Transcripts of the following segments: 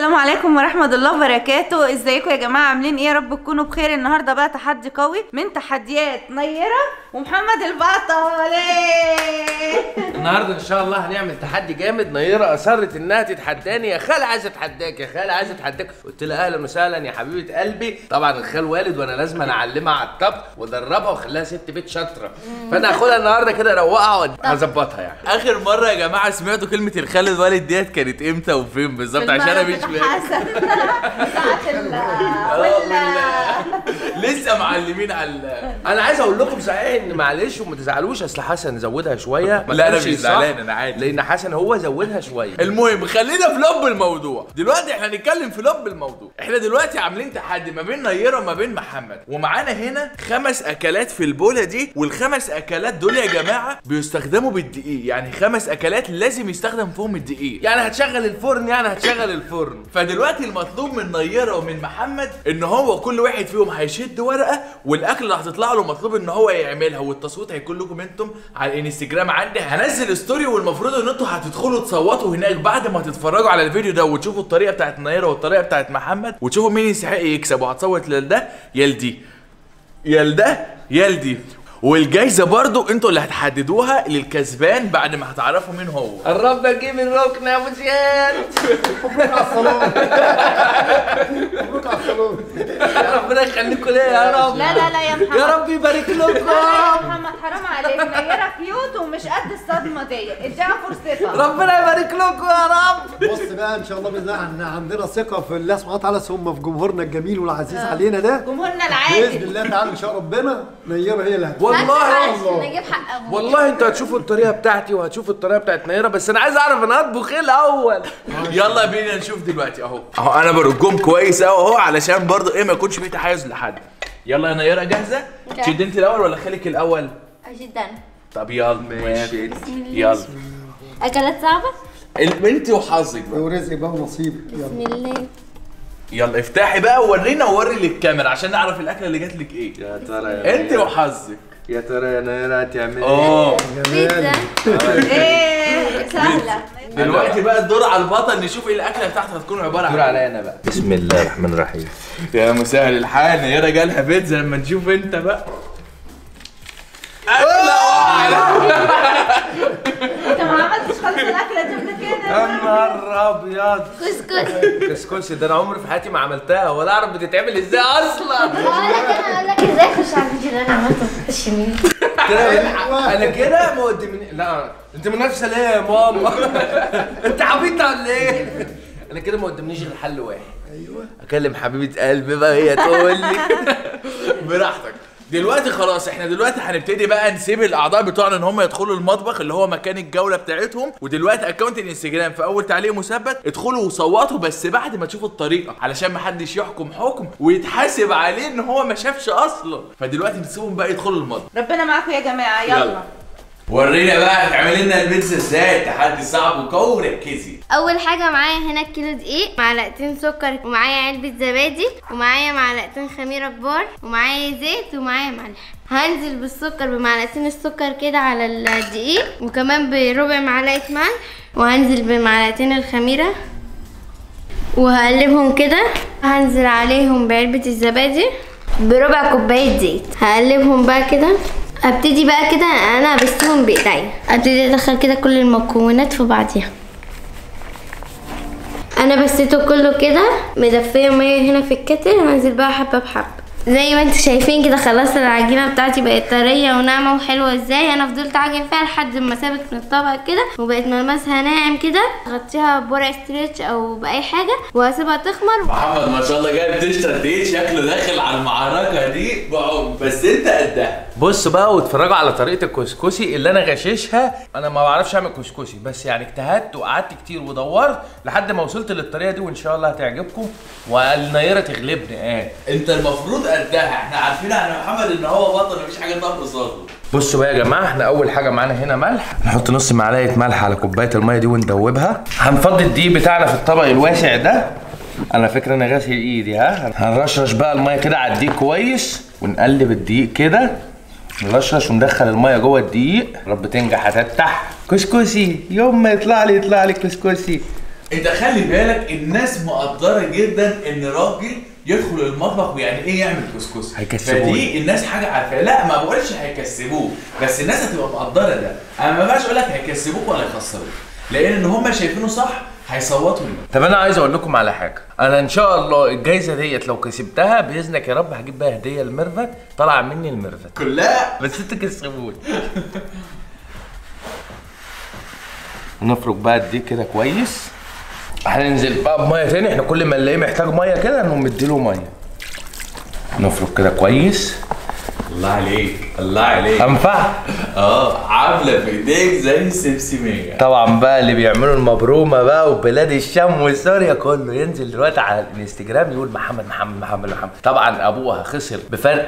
السلام عليكم ورحمة الله وبركاته ازيكم يا جماعة عاملين ايه يا رب تكونوا بخير النهاردة بقى تحدي قوي من تحديات نيرة ومحمد البطل إيه. النهارده ان شاء الله هنعمل تحدي جامد نيره اصرت انها تتحداني يا خال عايزه اتحداك يا خال عايزه اتحداك قلت لها اهلا وسهلا يا حبيبه قلبي طبعا الخال والد وانا لازم أنا اعلمها على الطبخ وادربها واخليها ست بيت شاطره فانا هاخدها النهارده كده اروقها وهظبطها يعني اخر مره يا جماعه سمعتوا كلمه الخال الوالد ديت كانت امتى وفين بالظبط عشان انا مش الملك فاكر حسن ساعة ال آه، ولا لسه معلمين على ال- انا عايز اقول لكم صحيح ان معلش وما تزعلوش اصل حسن زودها شويه ما لا، أنا كانش مش صح، زعلان، أنا عادي. لان حسن هو زودها شويه المهم خلينا في لب الموضوع دلوقتي احنا هنتكلم في لب الموضوع احنا دلوقتي عاملين تحدي ما بين نيره وما بين محمد ومعانا هنا خمس اكلات في البوله دي والخمس اكلات دول يا جماعه بيستخدموا بالدقيق يعني خمس اكلات لازم يستخدم فيهم الدقيق يعني هتشغل الفرن يعني هتشغل الفرن فدلوقتي المطلوب من نيره ومن محمد ان هو كل واحد فيهم هيشد ورقه والاكل اللي هتطلع له مطلوب ان هو يعملها والتصويت هيكون لكم انتم على الانستجرام عندي هنزل ستوري والمفروض ان انتم هتدخلوا تصوتوا هناك بعد ما تتفرجوا على الفيديو ده وتشوفوا الطريقه بتاعت نيره والطريقه بتاعت محمد وتشوفوا مين يستحق يكسب وهتصوت لده يا لدي يا لده يا لدي والجايزه برضو انتوا اللي هتحددوها للكسبان بعد ما هتعرفوا مين هو قربنا نجيب الركن يا ابو زياد مبروك على الصالون ربنا يخليكم ليا يا رب لا لا لا يا محمد يا رب يبارك لا لا لكم يا محمد حرام عليك نيرة كيوت ومش قد الصدمة دي اديها فرصتها ربنا يبارك لكم يا رب بص بقى ان شاء الله باذن الله عن- عندنا ثقه في الله سبحانه وتعالى ثم في جمهورنا الجميل والعزيز علينا ده جمهورنا باذن العادل الله تعالى ان شاء ربنا نيره هي اللي هتفوز والله نجيب حقهم والله انتوا هتشوفوا الطريقه بتاعتي وهتشوفوا الطريقه بتاعت نيره بس انا عايز اعرف انا اطبخ ايه الاول يلا بينا نشوف دلوقتي اهو اهو انا برجهم كويس اهو اهو علشان برضو ايه ما يكونش في تحيز لحد يلا يا نيره جاهزه جاهزة. تشد انت الاول ولا خليك الاول جدا طب يلا ماشي يلا اكلات صعبه ال- انت وحظك بقى ورزق بقى ونصيبك يلا بسم الله يلا افتحي بقى وورينا ووري للكاميرا عشان نعرف الاكله اللي جات لك ايه يا ترى يا انت وحظك يا ترى يا نيره هتعملي اه بيتزا ايه سهلة دلوقتي بقى الدور على البطل نشوف ايه الاكله بتاعته هتكون عباره دور عن عليا انا بقى بسم الله الرحمن الرحيم يا مسهل الحال نيره جالها بيتزا لما نشوف انت بقى اكله واحده انت ما عملتش خالص الاكلة دي قبل يا كده نهار ابيض كسكس كسكسي ده انا عمري في حياتي ما عملتها ولا اعرف بتتعمل ازاي اصلا اقول لك انا اقول لك ازاي اخش على الفيديو اللي انا عملته تخش مين كده انا كده مقدمين لا انت منافسه ليه يا ماما انت عبيطه ولا ايه انا كده ما قدمنيش غير حل واحد ايوه اكلم حبيبه قلبي بقى هي تقول لي براحتك دلوقتي خلاص احنا دلوقتي هنبتدي بقى نسيب الاعضاء بتوعنا ان هم يدخلوا المطبخ اللي هو مكان الجوله بتاعتهم ودلوقتي اكونت الانستجرام في اول تعليق مثبت ادخلوا وصوتوا بس بعد ما تشوفوا الطريقه علشان ما حدش يحكم حكم ويتحاسب عليه ان هو ما شافش اصلا فدلوقتي نسيبهم بقى يدخلوا المطبخ ربنا معاكم يا جماعة يلا ورينا بقى هتعملي لنا البيتزا ازاي التحدي صعب وقوي ركزي اول حاجه معايا هنا كيلو دقيق معلقتين سكر ومعايا علبه زبادي ومعايا معلقتين خميره كبار ومعايا زيت ومعايا ملح هنزل بالسكر بمعلقتين السكر كده على الدقيق وكمان بربع معلقه ملح وهنزل بمعلقتين الخميره وهقلبهم كده هنزل عليهم بعلبة الزبادي بربع كوباية زيت هقلبهم بقى كده ابتدي بقى كده انا ابسهم بايديا ابتدي ادخل كده كل المكونات في بعضيها انا بسيته كله كده مدفيه ميه هنا في الكتل هنزل بقى حبه بحبه زي ما انتوا شايفين كده خلاص العجينه بتاعتي بقت طريه وناعمه وحلوه ازاي انا فضلت اعجن فيها لحد ما سابت من الطبق كده وبقت ملمسها ناعم كده غطيها بورق ستريتش او باي حاجه وهسيبها تخمر محمد ما شاء الله جاي بتشتغل ايه شكله داخل على المعركه دي بس انت قدها بص بقى واتفرجوا على طريقه الكسكسي اللي انا غششها انا ما بعرفش اعمل كسكسي بس يعني اجتهدت وقعدت كتير ودورت لحد ما وصلت للطريقه دي وان شاء الله هتعجبكم والنيره تغلبني اه انت المفروض قدها احنا عارفين عن محمد ان هو بطل مفيش حاجه تقف قصاده بصوا بقى يا جماعه احنا اول حاجه معانا هنا ملح نحط نص معلقه ملح على كوبايه الميه دي وندوبها هنفضي الدقيق بتاعنا في الطبق الواسع ده انا فاكر انا غاسل ايدي ها هنرشرش بقى الميه كده على الدقيق كويس ونقلب الدقيق كده نرشرش وندخل الميه جوه الدقيق رب تنجح هتفتح كسكسي يوم ما يطلع لي يطلع لي كسكسي انت خلي بالك الناس مقدره جدا ان راجل يدخل المطبخ ويعني ايه يعمل كسكسي هيكسبوه. فدي الناس حاجه عارفاها لا ما بقولش هيكسبوه بس الناس هتبقى مقدره ده انا ما بقاش اقول لك هيكسبوك ولا يخسروك لان ان هم شايفينه صح هيصوتوا ليه طب انا عايز اقول لكم على حاجه انا ان شاء الله الجايزه ديت لو كسبتها باذنك يا رب هجيب بقى هديه لميرفت طالعه مني لميرفت كلها بس انتوا كسبوني نفرك بقى دي كده كويس هننزل بقى بميه تاني احنا كل ما نلاقيه محتاج ميه كده نقوم مديله ميه نفرك كده كويس الله عليك الله عليك انفع اه عامله في ايديك زي السمسميه طبعا بقى اللي بيعملوا المبرومه بقى وبلاد الشام وسوريا كله ينزل دلوقتي على الانستجرام يقول محمد محمد محمد محمد طبعا ابوها خسر بفرق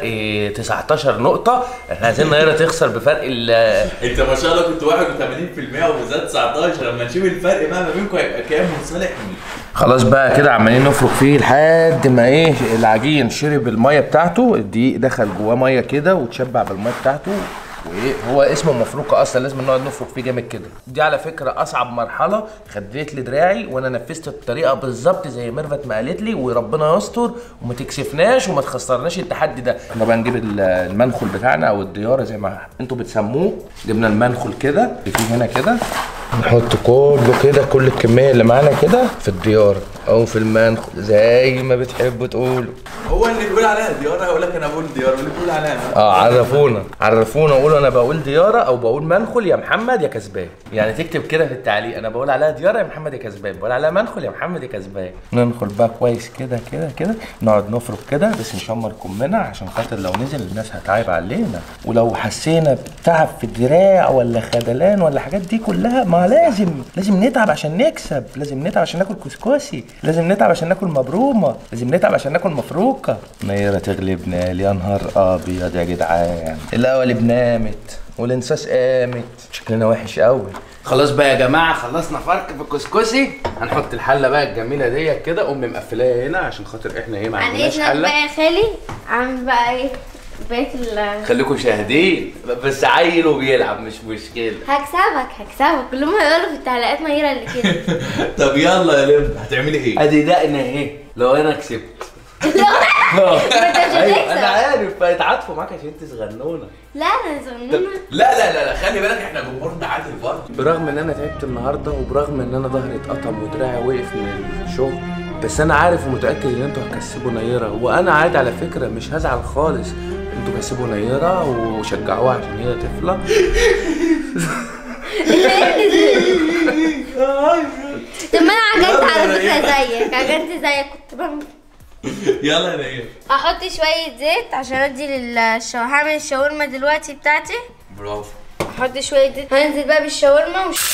19 نقطه احنا عايزين نيره تخسر بفرق ال انت ما شاء الله كنت 81% وبالذات 19 لما نشوف الفرق بقى ما بينكم هيبقى كام ونصالح مين خلاص بقى كده عمالين نفرك فيه لحد ما ايه العجين شرب الميه بتاعته الدقيق دخل جواه ميه كده وتشبع بالميه بتاعته وايه هو اسمه مفروكه اصلا لازم نقعد نفرك فيه جامد كده دي على فكره اصعب مرحله خدت لي دراعي وانا نفذت الطريقه بالظبط زي ميرفت ما قالت لي وربنا يستر وما تكسفناش وما تخسرناش التحدي ده احنا بقى نجيب ال- المنخل بتاعنا او الدياره زي ما انتوا بتسموه جبنا المنخل كده اللي فيه هنا كده نحط كله كده كل الكميه اللي معانا كده في الديار او في المنخل زي ما بتحبوا تقولوا هو اللي بيقول عليها ديارة هيقول لك انا بقول ديارة واللي بيقول عليها اه عرفونا عرفونا قولوا انا بقول دياره او بقول منخل يا محمد يا كسبان يعني تكتب كده في التعليق انا بقول عليها دياره يا محمد يا كسبان بقول عليها منخل يا محمد يا كسبان ننخل بقى كويس كده كده كده نقعد نفرك كده بس نشمر كمنا عشان خاطر لو نزل الناس هتعيب علينا ولو حسينا بتعب في الدراع ولا خدلان ولا الحاجات دي كلها ما لازم لازم نتعب عشان نكسب لازم نتعب عشان ناكل كسكسي لازم نتعب عشان ناكل مبرومه لازم نتعب عشان ناكل مفروكه نيره تغلبنا يا نهار ابيض يا جدعان الاول نامت والانساس قامت شكلنا وحش قوي خلاص بقى يا جماعه خلصنا فرق في الكسكسي هنحط الحله بقى الجميله ديت كده امي مقفلاها هنا عشان خاطر احنا ايه ما عن عندناش اذنك حله بقى يا خالي عامل بقى ايه بقيت ال خليكم شاهدين بس عيل وبيلعب مش مشكله هكسبك هكسبك كلهم هيقولوا في التعليقات نيرة اللي كده طب يلا يا لمبي هتعملي ايه؟ ادي دقنا اهي لو انا كسبت ما انت مش ايوه انا هتكسب عارف فيتعاطفوا معاك عشان انت صغنونه لا انا صغنونه لا لا لا لا خلي بالك احنا جمهورنا عادل برضه برغم ان انا تعبت النهارده وبرغم ان انا ظهري اتقطم ودراعي وقف من الشغل بس انا عارف ومتاكد ان انتوا هتكسبوا نيره وانا عادي على فكره مش هزعل خالص انتوا كسبوا نيره وشجعوها عشان هي طفله طب ما انا عجنت على فكره زيك عجنت زيك كنت بعمل يلا يا نير احط شويه زيت عشان ادي للشو هعمل الشاورما دلوقتي بتاعتي برافو احط شويه زيت هنزل بقى بالشاورما وش...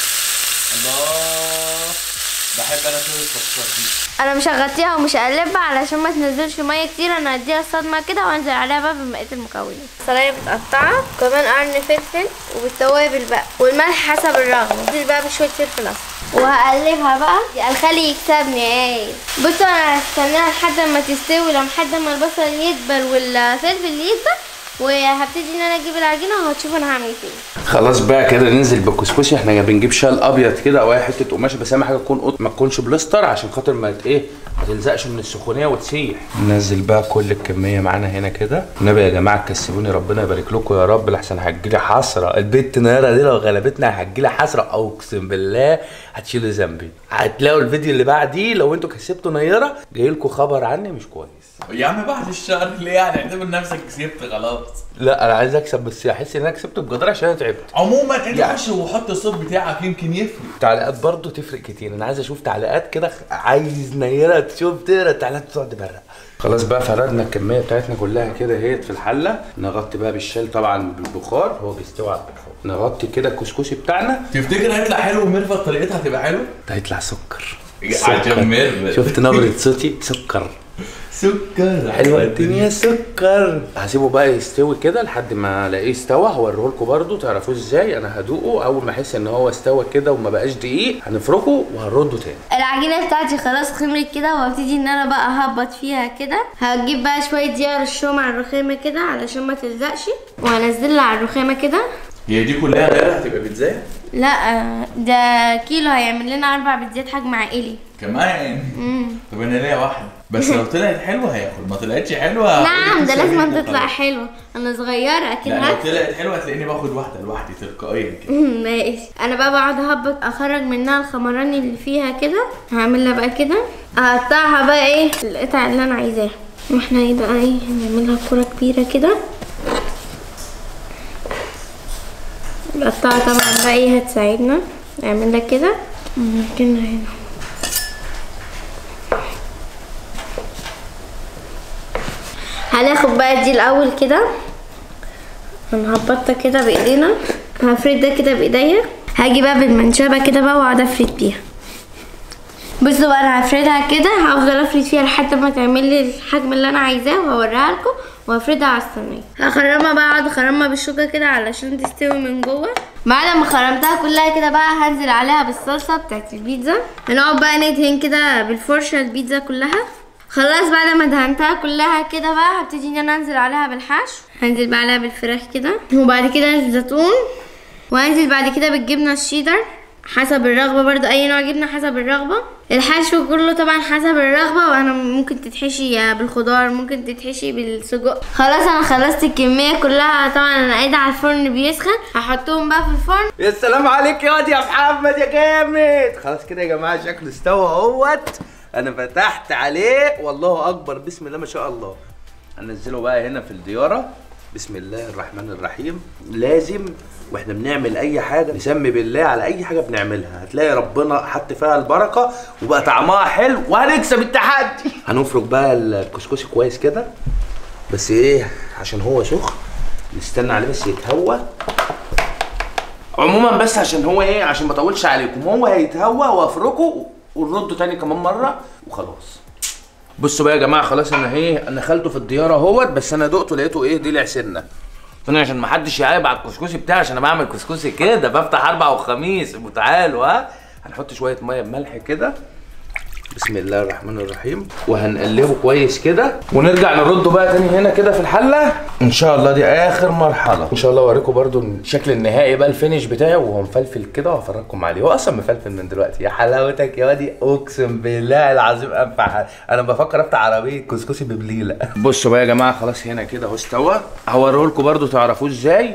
الله بحب انا صوره التصوير دي انا مش هغطيها ومش هقلبها علشان ما تنزلش ميه كتير انا هديها الصدمه كده وانزل عليها بقى ببقيه المكونات الصلايه متقطعه كمان قرن فلفل والتوابل بقى والملح حسب الرغبه انزل بقى بشويه فلفل اسمر وهقلبها بقى الخلي يكسبني ايه بصوا انا هستناها لحد ما تستوي لحد ما البصل يدبل والفلفل يدبل وهبتدي ان انا اجيب العجينه وهتشوفوا انا هعمل فيه خلاص بقى كده ننزل بالكسكسي احنا بنجيب شال ابيض كده او اي حته قماشه بس اهم حاجه تكون قط ما تكونش بلاستر عشان خاطر ما ت- ايه ما تلزقش من السخونيه وتسيح ننزل بقى كل الكميه معانا هنا كده النبي يا جماعه كسبوني ربنا يبارك لكم يا رب لحسن هتجيلي حسره البت نيره دي لو غلبتنا هتجيلي حسره اقسم بالله هتشيلوا ذنبي هتلاقوا الفيديو اللي بعديه لو انتوا كسبتوا نيره جاي لكم خبر عني مش كويس يا عم بعد الشهر ليه يعني اعتبر نفسك كسبت خلاص لا انا عايز اكسب بس احس ان انا كسبت بجدار عشان انا تعبت عموما انت يعني. خش وحط الصوت بتاعك يمكن يفرق تعليقات برضو تفرق كتير انا عايز اشوف تعليقات كده خ- عايز نيره تشوف تقرا التعليقات تقعد تبرق خلاص بقى فردنا الكميه بتاعتنا كلها كده اهيت في الحله نغطي بقى بالشال طبعا بالبخار هو بيستوي على البخار نغطي كده الكسكسي بتاعنا تفتكر هيطلع حلو وميرفت طريقتها هتبقى حلوه؟ ده هيطلع سكر عشان ميرفت شفت نبره صوتي سكر سكر حلوه الدنيا سكر هسيبه بقى يستوي كده لحد ما الاقيه استوى هوريه لكم برده تعرفوه ازاي انا هدوقه اول ما احس ان هو استوى كده وما بقاش دقيق هنفركه وهنرده تاني العجينه بتاعتي خلاص خمرت كده وهبتدي ان انا بقى اهبط فيها كده هجيب بقى شويه دقيق ارشهم على الرخامه كده علشان ما تلزقش وهنزلها على الرخامه كده هي دي كلها غيرها هتبقى بيتزاية؟ لا ده كيلو هيعمل لنا اربع بيتزات حجم عائلي كمان طب انا ليا واحده بس لو طلعت حلوه هياكل ما طلعتش حلوه نعم ده هاخد لازم السرير تطلع وخلاص. حلوه انا صغيره اكيد لا لو هات طلعت حلوه هتلاقيني باخد واحده لوحدي تلقائيا كده ماشي انا بقى بقعد اهبط اخرج منها الخمراني اللي فيها كده هعملها بقى كده اقطعها بقى ايه القطع اللي انا عايزاها واحنا ايه بقى ايه هنعملها كرة كبيرة كده القطعة طبعا بقى ايه هتساعدنا نعملها كده ونركنها هنا هناخد بقى دي الاول كده هنهبطها كده بايدينا هفرد ده كده بايديا هاجي بقى بالمنشبه كده بقى واقعد افرد بيها بصوا بقى انا هفردها كده هفضل افرد فيها لحد ما تعمل لي الحجم اللي انا عايزاه وهوريها لكم وهفردها على الصينيه هخرمها بقى اقعد اخرمها بالشوكه كده علشان تستوي من جوه بعد ما خرمتها كلها كده بقى هنزل عليها بالصلصه بتاعت البيتزا هنقعد بقى ندهن كده بالفرشه البيتزا كلها خلاص بعد ما دهنتها كلها كده بقى هبتدي ان انا انزل عليها بالحشو هنزل بقى عليها بالفراخ كده وبعد كده الزيتون وهنزل بعد كده بالجبنه الشيدر حسب الرغبة برضو أي نوع جبنة حسب الرغبة الحشو كله طبعا حسب الرغبة وأنا ممكن تتحشي بالخضار ممكن تتحشي بالسجق خلاص أنا خلصت الكمية كلها طبعا أنا قاعدة على الفرن بيسخن هحطهم بقى في الفرن يا سلام عليك يا واد يا محمد يا جامد خلاص كده يا جماعه شكله استوى اهوت انا فتحت عليه والله اكبر بسم الله ما شاء الله هنزله بقى هنا في الدياره بسم الله الرحمن الرحيم لازم واحنا بنعمل اي حاجه نسمي بالله على اي حاجه بنعملها هتلاقي ربنا حط فيها البركه وبقى طعمها حلو وهنكسب التحدي هنفرك بقى الكسكسي كويس كده بس ايه عشان هو سخن نستنى عليه بس يتهوى عموما بس عشان هو ايه عشان ما اطولش عليكم هو هيتهوى وافركه ونرده تاني كمان مره وخلاص بصوا بقى يا جماعه خلاص انا ايه انا خلته في الدياره اهوت بس انا دقته لقيته ايه دلع سنه فانا عشان ما حدش يعيب على الكسكسي بتاعي عشان انا بعمل كسكسي كده بفتح اربع وخميس وتعالوا ها هنحط شويه ميه بملح كده بسم الله الرحمن الرحيم وهنقلبه كويس كده ونرجع نرده بقى تاني هنا كده في الحله ان شاء الله دي اخر مرحله ان شاء الله اوريكم برده الشكل النهائي بقى الفينش بتاعه وهو مفلفل كده وهفرجكم عليه هو اصلا مفلفل من دلوقتي يا حلاوتك يا وادي اقسم بالله العظيم انفع حاجة. انا بفكر افتح عربيه كسكسي ببليله بصوا بقى يا جماعه خلاص هنا كده اهو استوى هوريه لكم برده تعرفوه ازاي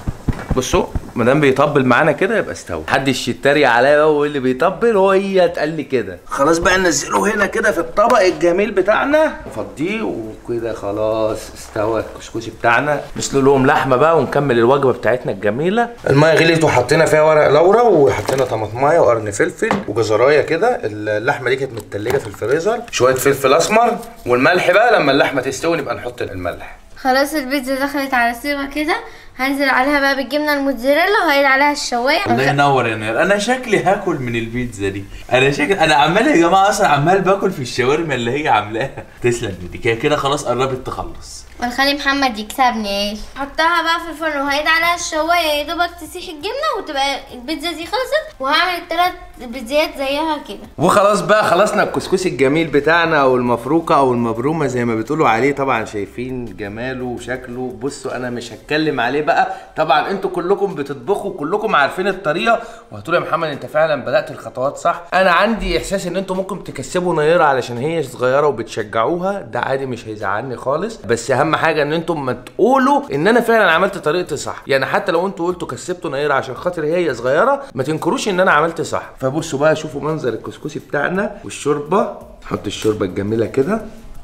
بصوا ما دام بيطبل معانا كده يبقى استوى محدش يتريق عليا بقى ويقول لي بيطبل هو هي اتقال لي كده خلاص بقى ننزله هنا كده في الطبق الجميل بتاعنا نفضيه وكده خلاص استوى الكسكسي بتاعنا نسلق لهم لحمه بقى ونكمل الوجبه بتاعتنا الجميله الميه غليت وحطينا فيها ورق لورا وحطينا طماطمايه وقرن فلفل وجزرايه كده اللحمه دي كانت متلجه في الفريزر شويه فلفل اسمر والملح بقى لما اللحمه تستوي نبقى نحط الملح خلاص البيتزا دخلت على سوا كده هنزل عليها بقى بالجبنه الموتزاريلا وهيد عليها الشوايه الله ينور يا نير انا شكلي هاكل من البيتزا دي انا شكل انا عمال يا جماعه اصلا عمال باكل في الشاورما اللي هي عاملاها تسلم دي كده كده خلاص قربت تخلص ونخلي محمد يكسبني ايش حطها بقى في الفرن وهيد عليها الشوايه يا دوبك تسيح الجبنه وتبقى البيتزا دي خلصت وهعمل الثلاث بيتزات زيها كده وخلاص بقى خلصنا الكسكسي الجميل بتاعنا او المفروكه او المبرومه زي ما بتقولوا عليه طبعا شايفين جماله وشكله بصوا انا مش هتكلم عليه بقى طبعا انتوا كلكم بتطبخوا كلكم عارفين الطريقه وهتقولوا يا محمد انت فعلا بدات الخطوات صح انا عندي احساس ان انتوا ممكن تكسبوا نيره علشان هي صغيره وبتشجعوها ده عادي مش هيزعلني خالص بس اهم حاجه ان انتم ما تقولوا ان انا فعلا عملت طريقتي صح يعني حتى لو انتوا قلتوا كسبتوا نيره عشان خاطر هي صغيره ما تنكروش ان انا عملت صح فبصوا بقى شوفوا منظر الكسكسي بتاعنا والشوربه نحط الشوربه الجميله كده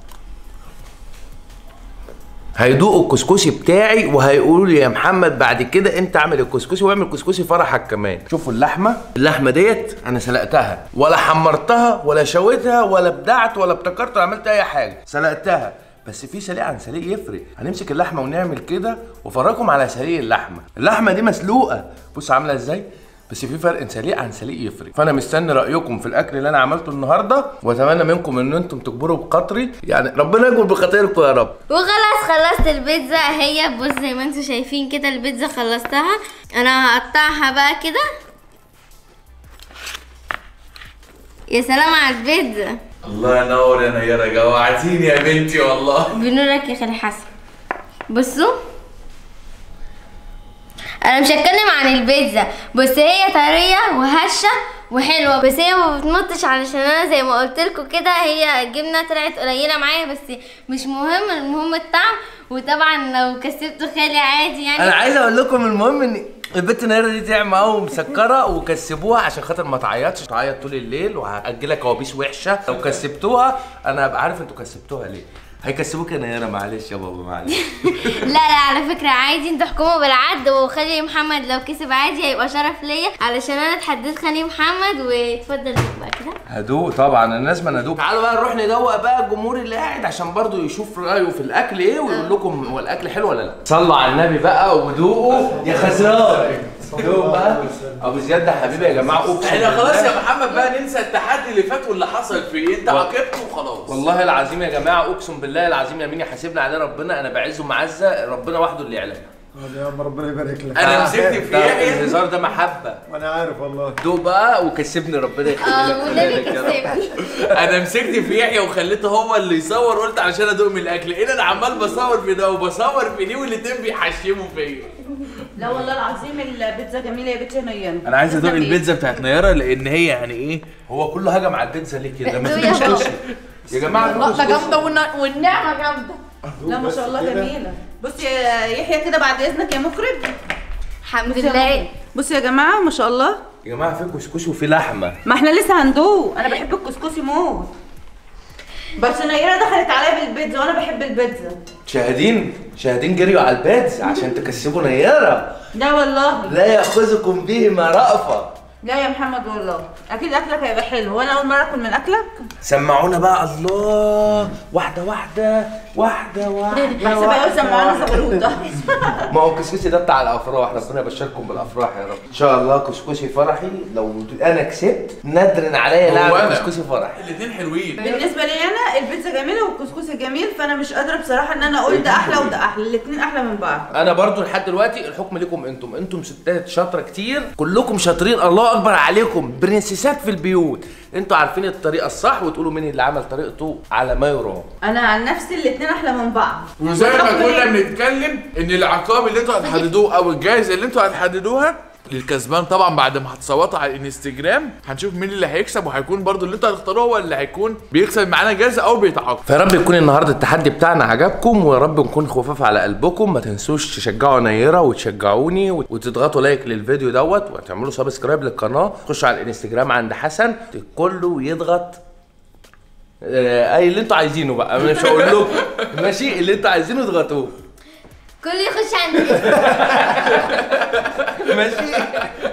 هيدوقوا الكسكسي بتاعي وهيقولوا لي يا محمد بعد كده انت اعمل الكسكسي واعمل كسكسي فرحك كمان شوفوا اللحمه اللحمه ديت انا سلقتها ولا حمرتها ولا شويتها ولا بدعت ولا ابتكرت ولا عملت اي حاجه سلقتها بس في سليق عن سليق يفرق هنمسك اللحمه ونعمل كده وافرجكم على سليق اللحمه اللحمه دي مسلوقه بص عامله ازاي بس في فرق سليق عن سليق يفرق فانا مستني رايكم في الاكل اللي انا عملته النهارده واتمنى منكم ان انتم تكبروا بقطري يعني ربنا يكبر بخاطركم يا رب وخلاص خلصت البيتزا هي بص زي ما انتم شايفين كده البيتزا خلصتها انا هقطعها بقى كده يا سلام على البيتزا الله ينور يا نيره جوعتيني يا بنتي والله بنورك يا خالي حسن بصوا انا مش هتكلم عن البيتزا بس هي طريه وهشه وحلوه بس هي ما بتمطش علشان انا زي ما قلت لكم كده هي الجبنه طلعت قليله معايا بس مش مهم المهم الطعم وطبعا لو كسبت خالي عادي يعني انا عايز اقول لكم المهم ان البت نيره دي تعمى قوي مسكره وكسبوها عشان خاتر ما تعيطش تعيط طول الليل وهاجلها كوابيس وحشه لو كسبتوها انا هبقى عارف انتوا كسبتوها ليه هيكسبوك يا نيره معلش يا بابا معلش لا لا على فكرة عادي انتوا احكموا بالعد وخلي محمد لو كسب عادي هيبقى شرف ليا علشان انا اتحديت خلي محمد واتفضل بقى كده هدوء طبعا انا لازم ادوق تعالوا بقى نروح ندوق بقى الجمهور اللي قاعد عشان برضو يشوف رايه في الاكل ايه ويقول لكم هو الاكل حلو ولا لا صلوا على النبي بقى ودوقوا يا خسران دوق بقى ابو زياد ده حبيبي يا جماعه اقسم احنا خلاص بالله. يا محمد بقى ننسى التحدي اللي فات واللي حصل فيه انت و- عاقبته وخلاص والله العظيم يا جماعه اقسم بالله العظيم يا مين يحاسبنا عليه ربنا انا بعزه معزه ربنا وحده اللي يعلم يا عم ربنا يبارك لك انا مسكت في ده يحيى الهزار ده محبه وانا عارف والله دوق بقى وكسبني ربنا اه يخليك والنبي يا رب. كسبني انا مسكت في يحيى وخليته هو اللي يصور قلت عشان ادوق من الاكل هنا انا عمال بصور في ده وبصور في دي والاتنين بيحشموا فيا لا والله العظيم البيتزا جميله يا بنتي نيان انا عايز ادوق البيتزا بتاعت نيره لان هي يعني ايه هو كله هجم على البيتزا ليه كده ما دوق يا فيش بابا. كشري يا جماعه اللقطه كشري. جامده والن- والنعمه جامده لا ما شاء الله جميله بصي يا يحيى كده بعد اذنك يا مخرج الحمد بصي يا لله مخرج. بصي يا جماعه ما شاء الله يا جماعه في كسكسي وفي لحمه ما احنا لسه هندوق انا بحب الكسكسي موت بس نيره دخلت عليا بالبيتزا وانا بحب البيتزا شاهدين شاهدين جريوا على البيتزا عشان تكسبوا نيره لا والله لا ياخذكم بهما رأفه لا يا محمد والله اكيد اكلك هيبقى حلو وانا اول مره اكل من اكلك سمعونا بقى الله واحده واحده واحده واحده بحسبها يوسف معانا زغلوطه ما هو الكسكسي ده بتاع الافراح ربنا يبشركم بالافراح يا رب ان شاء الله كسكسي فرحي لو انا كسبت ندرن عليا هو لعب أنا. كسكسي فرحي الاتنين حلوين بالنسبه لي انا البيتزا جميله والكسكسي جميل فانا مش قادره بصراحه ان انا اقول ده احلى وده احلى الاثنين احلى من بعض انا برضو لحد دلوقتي الحكم لكم انتم انتم ستات شاطره كتير كلكم شاطرين الله اكبر عليكم برنسيسات في البيوت انتوا عارفين الطريقه الصح وتقولوا مين اللي عمل طريقته على ما يرام انا عن نفسي الاثنين احلى من بعض وزي ما والحكم كنا ليه؟ بنتكلم ان العقاب اللي انتوا هتحددوه او الجائزه اللي انتوا هتحددوها للكسبان طبعا بعد ما هتصوتوا على الانستجرام هنشوف مين اللي هيكسب وهيكون برضو اللي انتوا هتختاروه هو اللي هيكون بيكسب معانا جائزه او بيتعاقب فيا رب يكون النهارده التحدي بتاعنا عجبكم ويا رب نكون خفاف على قلبكم ما تنسوش تشجعوا نيره وتشجعوني وتضغطوا لايك للفيديو دوت وتعملوا سبسكرايب للقناه خشوا على الانستجرام عند حسن كله يضغط آه، اي اللي انتوا عايزينه بقى أنا مش هقول لكم ماشي اللي انتوا عايزينه اضغطوه كله يخش عند ماشي